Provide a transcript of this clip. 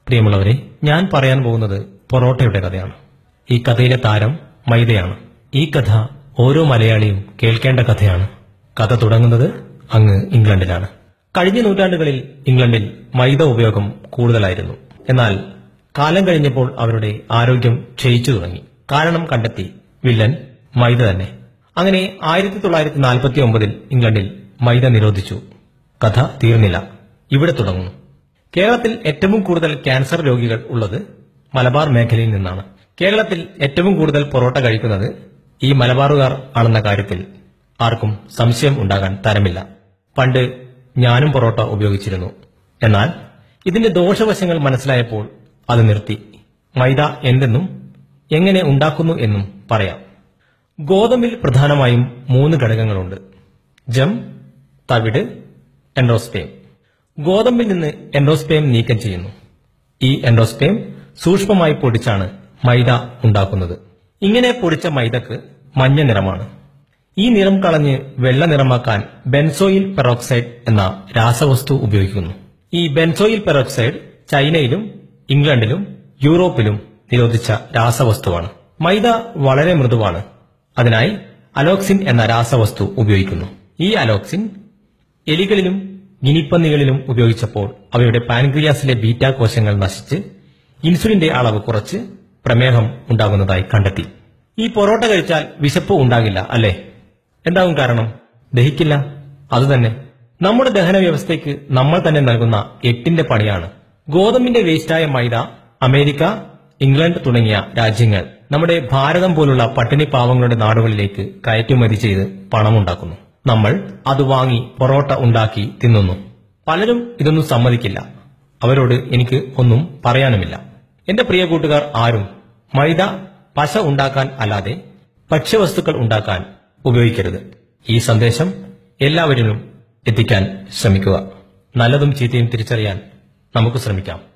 പ്രിയമുള്ളവരെ ഞാൻ പറയാൻ പോകുന്നത് പൊറോട്ടയുടെ കഥയാണ് ഈ കഥയിലെ താരം മൈദയാണ് ഈ കഥ ഓരോ മലയാളിയും കേൾക്കേണ്ട കഥയാണ് കഥ തുടങ്ങുന്നത് അങ്ങ് ഇംഗ്ലണ്ടിലാണ് കഴിഞ്ഞ നൂറ്റാണ്ടുകളിൽ ഇംഗ്ലണ്ടിൽ മൈദ ഉപയോഗം കൂടുതലായിരുന്നു എന്നാൽ കാലം കഴിഞ്ഞപ്പോൾ അവരുടെ ആരോഗ്യം ക്ഷയിച്ചു തുടങ്ങി കാരണം കണ്ടെത്തി വില്ലൻ മൈദ തന്നെ അങ്ങനെ ആയിരത്തി തൊള്ളായിരത്തി നാൽപ്പത്തി ഒമ്പതിൽ ഇംഗ്ലണ്ടിൽ മൈദ നിരോധിച്ചു കഥ തീർന്നില്ല ഇവിടെ തുടങ്ങുന്നു കേരളത്തിൽ ഏറ്റവും കൂടുതൽ ക്യാൻസർ രോഗികൾ ഉള്ളത് മലബാർ മേഖലയിൽ നിന്നാണ് കേരളത്തിൽ ഏറ്റവും കൂടുതൽ പൊറോട്ട കഴിക്കുന്നത് ഈ മലബാറുകാർ ആണെന്ന കാര്യത്തിൽ ആർക്കും സംശയം ഉണ്ടാകാൻ തരമില്ല പണ്ട് ഞാനും പൊറോട്ട ഉപയോഗിച്ചിരുന്നു എന്നാൽ ഇതിന്റെ ദോഷവശങ്ങൾ മനസ്സിലായപ്പോൾ അത് നിർത്തി മൈദ എന്തെന്നും എങ്ങനെ ഉണ്ടാക്കുന്നു എന്നും പറയാം ഗോതമ്പിൽ പ്രധാനമായും മൂന്ന് ഘടകങ്ങളുണ്ട് ജം തവിട് എൻഡോസ്പേം ഗോതമ്പിൽ നിന്ന് എൻഡോസ്പേം നീക്കം ചെയ്യുന്നു ഈ എൻഡോസ്പേം സൂക്ഷ്മമായി പൊടിച്ചാണ് മൈദ ഉണ്ടാക്കുന്നത് ഇങ്ങനെ പൊടിച്ച മൈദക്ക് മഞ്ഞ നിറമാണ് ഈ നിറം കളഞ്ഞ് വെള്ള നിറമാക്കാൻ ബെൻസോയിൽ പെറോക്സൈഡ് എന്ന രാസവസ്തു ഉപയോഗിക്കുന്നു ഈ ബെൻസോയിൽ പെറോക്സൈഡ് ചൈനയിലും ഇംഗ്ലണ്ടിലും യൂറോപ്പിലും നിരോധിച്ച രാസവസ്തുവാണ് മൈദ വളരെ മൃദുവാണ് അതിനായി അലോക്സിൻ എന്ന രാസവസ്തു ഉപയോഗിക്കുന്നു ഈ അലോക്സിൻ എലികളിലും ഗിനിപ്പന്നികളിലും ഉപയോഗിച്ചപ്പോൾ അവയുടെ പാൻക്രിയാസിലെ ബീറ്റ കോശങ്ങൾ നശിച്ച് ഇൻസുലിന്റെ അളവ് കുറച്ച് പ്രമേഹം ഉണ്ടാകുന്നതായി കണ്ടെത്തി ഈ പൊറോട്ട കഴിച്ചാൽ വിശപ്പ് ഉണ്ടാകില്ല അല്ലേ എന്താകും കാരണം ദഹിക്കില്ല അതുതന്നെ നമ്മുടെ ദഹന വ്യവസ്ഥയ്ക്ക് നമ്മൾ തന്നെ നൽകുന്ന എട്ടിന്റെ പണിയാണ് ഗോതമ്പിന്റെ വേസ്റ്റായ മൈദ അമേരിക്ക ഇംഗ്ലണ്ട് തുടങ്ങിയ രാജ്യങ്ങൾ നമ്മുടെ ഭാരതം പോലുള്ള പട്ടിണി പാവങ്ങളുടെ നാടുകളിലേക്ക് കയറ്റുമതി ചെയ്ത് പണമുണ്ടാക്കുന്നു നമ്മൾ അത് വാങ്ങി പൊറോട്ട ഉണ്ടാക്കി തിന്നുന്നു പലരും ഇതൊന്നും സമ്മതിക്കില്ല അവരോട് എനിക്ക് ഒന്നും പറയാനുമില്ല എന്റെ പ്രിയ കൂട്ടുകാർ ആരും മൈദ പശ ഉണ്ടാക്കാൻ അല്ലാതെ ഭക്ഷ്യവസ്തുക്കൾ ഉണ്ടാക്കാൻ ഉപയോഗിക്കരുത് ഈ സന്ദേശം എല്ലാവരിലും എത്തിക്കാൻ ശ്രമിക്കുക നല്ലതും ചീത്തയും തിരിച്ചറിയാൻ നമുക്ക് ശ്രമിക്കാം